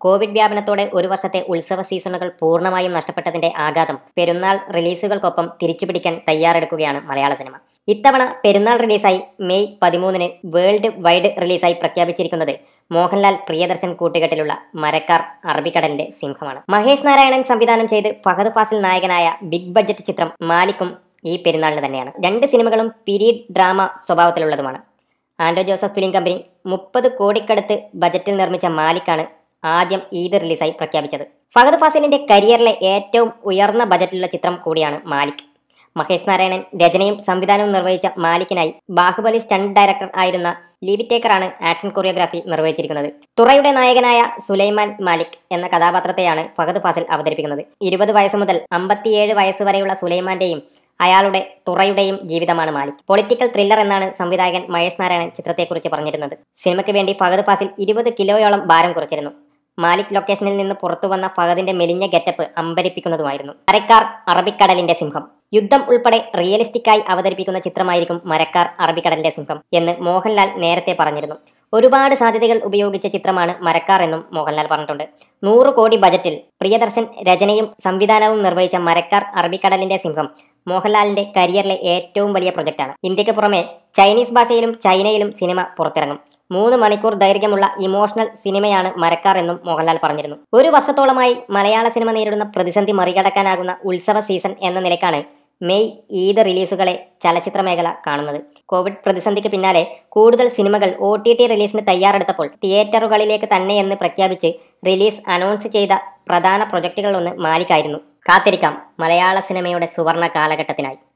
Covid വ്യാപനത്തോടെ ഒരു വർഷത്തെ ഉത്സവ സീസണുകൾ പൂർണ്ണമായും നഷ്ടപ്പെട്ടതിന്റെ ആഘാതം പെരുന്നാൾ റിലീസുകൾക്കൊപ്പം തിരിച്ചുപിടിക്കാൻ തയ്യാറെടുക്കുകയാണ് മലയാള സിനിമ ഇത്തവണ പെരുന്നാൾ റിലീസായി മെയ് പതിമൂന്നിന് വേൾഡ് വൈഡ് റിലീസായി പ്രഖ്യാപിച്ചിരിക്കുന്നത് മോഹൻലാൽ പ്രിയദർശൻ കൂട്ടുകെട്ടിലുള്ള മരക്കാർ അറബിക്കടലിന്റെ സിംഹമാണ് മഹേഷ് നാരായണൻ സംവിധാനം ചെയ്ത് ഫഹദ് ഫാസിൽ നായകനായ ബിഗ് ബഡ്ജറ്റ് ചിത്രം മാലിക്കും ഈ പെരുന്നാളിന് തന്നെയാണ് രണ്ട് സിനിമകളും പീരീഡ് ഡ്രാമ സ്വഭാവത്തിലുള്ളതുമാണ് ആൻഡോ ജോസഫ് ഫിലിം കമ്പനി മുപ്പത് കോടിക്കടുത്ത് ബജറ്റിൽ നിർമ്മിച്ച മാലിക്കാണ് ആദ്യം ഈദ് റിലീസായി പ്രഖ്യാപിച്ചത് ഫഹദ് ഫാസിലിന്റെ കരിയറിലെ ഏറ്റവും ഉയർന്ന ബജറ്റിലുള്ള ചിത്രം കൂടിയാണ് മാലിക് മഹേഷ് നാരായണൻ രചനയും സംവിധാനവും നിർവഹിച്ച മാലിക്കിനായി ബാഹുബലി സ്റ്റണ്ട് ഡയറക്ടർ ആയിരുന്ന ലിവിറ്റേക്കറാണ് ആക്ഷൻ കൊറിയോഗ്രാഫി നിർവഹിച്ചിരിക്കുന്നത് തുറയുടെ നായകനായ സുലൈമാൻ മാലിക് എന്ന കഥാപാത്രത്തെയാണ് ഫഹദ് ഫാസിൽ അവതരിപ്പിക്കുന്നത് ഇരുപത് വയസ്സ് മുതൽ അമ്പത്തിയേഴ് വയസ്സ് വരെയുള്ള സുലൈമാന്റെയും അയാളുടെ തുറയുടെയും ജീവിതമാണ് മാലിക് പൊളിറ്റിക്കൽ ത്രില്ലർ എന്നാണ് സംവിധായകൻ മഹേഷ് നാരായണൻ ചിത്രത്തെക്കുറിച്ച് പറഞ്ഞിരുന്നത് സിനിമയ്ക്ക് വേണ്ടി ഫഹദ് ഫാസിൽ ഇരുപത് കിലോയോളം ഭാരം കുറച്ചിരുന്നു മാലിക് ലൊക്കേഷനിൽ നിന്ന് പുറത്തു വന്ന ഫഹദിന്റെ മെലിഞ്ഞ ഗെറ്റപ്പ് അമ്പരിപ്പിക്കുന്നതുമായിരുന്നു മരക്കാർ അറബിക്കടലിന്റെ സിംഹം യുദ്ധം ഉൾപ്പെടെ റിയലിസ്റ്റിക്കായി അവതരിപ്പിക്കുന്ന ചിത്രമായിരിക്കും മരക്കാർ അറബിക്കടലിന്റെ സിംഹം എന്ന് മോഹൻലാൽ നേരത്തെ പറഞ്ഞിരുന്നു ഒരുപാട് സാധ്യതകൾ ഉപയോഗിച്ച ചിത്രമാണ് മരക്കാർ എന്നും മോഹൻലാൽ പറഞ്ഞിട്ടുണ്ട് നൂറ് കോടി ബജറ്റിൽ പ്രിയദർശൻ രചനയും സംവിധാനവും നിർവഹിച്ച മരക്കാർ അറബിക്കടലിന്റെ സിംഹം മോഹൻലാലിന്റെ കരിയറിലെ ഏറ്റവും വലിയ പ്രൊജക്റ്റാണ് ഇന്ത്യക്ക് പുറമെ ചൈനീസ് ഭാഷയിലും ചൈനയിലും സിനിമ പുറത്തിറങ്ങും മൂന്ന് മണിക്കൂർ ദൈർഘ്യമുള്ള ഇമോഷണൽ സിനിമയാണ് മരക്കാർ എന്നും മോഹൻലാൽ പറഞ്ഞിരുന്നു ഒരു വർഷത്തോളമായി മലയാള സിനിമ നേരിടുന്ന പ്രതിസന്ധി മറികടക്കാനാകുന്ന ഉത്സവ സീസൺ എന്ന നിലക്കാണ് മെയ് ഈദ് റിലീസുകളെ ചലച്ചിത്ര മേഖല കാണുന്നത് കോവിഡ് പ്രതിസന്ധിക്ക് പിന്നാലെ കൂടുതൽ സിനിമകൾ ഒ ടി ടി റിലീസിന് തയ്യാറെടുത്തപ്പോൾ തിയേറ്ററുകളിലേക്ക് തന്നെ എന്ന് പ്രഖ്യാപിച്ച് റിലീസ് അനൗൺസ് ചെയ്ത പ്രധാന പ്രൊജക്ടുകളിലൊന്ന് മാലിക്കായിരുന്നു കാത്തിരിക്കാം മലയാള സിനിമയുടെ സുവർണ കാലഘട്ടത്തിനായി